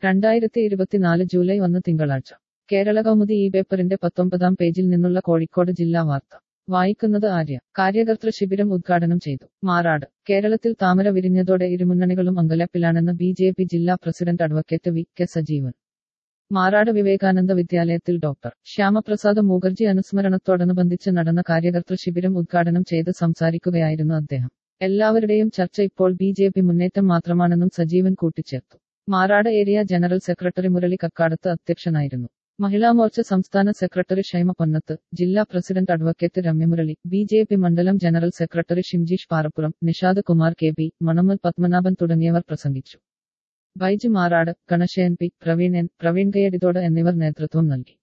രണ്ടായിരത്തി ഇരുപത്തിനാല് ജൂലൈ ഒന്ന് തിങ്കളാഴ്ച കേരള കൗമുദി ഈ പേപ്പറിന്റെ പത്തൊമ്പതാം പേജിൽ നിന്നുള്ള കോഴിക്കോട് ജില്ലാ വാർത്ത വായിക്കുന്നത് ആര്യ കാര്യകർതൃ ശിബിരം ഉദ്ഘാടനം ചെയ്തു മാറാട് കേരളത്തിൽ താമര വിരിഞ്ഞതോടെ ഇരുമുന്നണികളും അങ്കലപ്പിലാണെന്ന് ബി ജെ പി ജില്ലാ president advocate V K Sajeevan Marad Vivekananda വിദ്യാലയത്തിൽ ഡോക്ടർ ശ്യാമപ്രസാദ് മുഖർജി അനുസ്മരണത്തോടനുബന്ധിച്ച് നടന്ന കാര്യകർതൃ ശിബിരം ഉദ്ഘാടനം ചെയ്ത് സംസാരിക്കുകയായിരുന്നു അദ്ദേഹം എല്ലാവരുടെയും ചർച്ച ഇപ്പോൾ ബി ജെ പി മുന്നേറ്റം മാത്രമാണെന്നും സജീവൻ കൂട്ടിച്ചേർത്തു Marad area general secretary Murali Kakkadath അധ്യക്ഷനായിരുന്നു മഹിളാമോർച്ച സംസ്ഥാന സെക്രട്ടറി ഷൈമ പൊന്നത്ത് ജില്ലാ president advocate Ramya Murali B J P മണ്ഡലം general secretary Shimjeesh Parappuram Nishad Kumar K P Manammal Padmanabhan തുടങ്ങിയവർ പ്രസംഗിച്ചു ബൈജു മാറാട് ഗണശയൻ പി പ്രവീൺ എൻ പ്രവീൺ കയ്യടിതോട് എന്നിവർ നേതൃത്വം നൽകി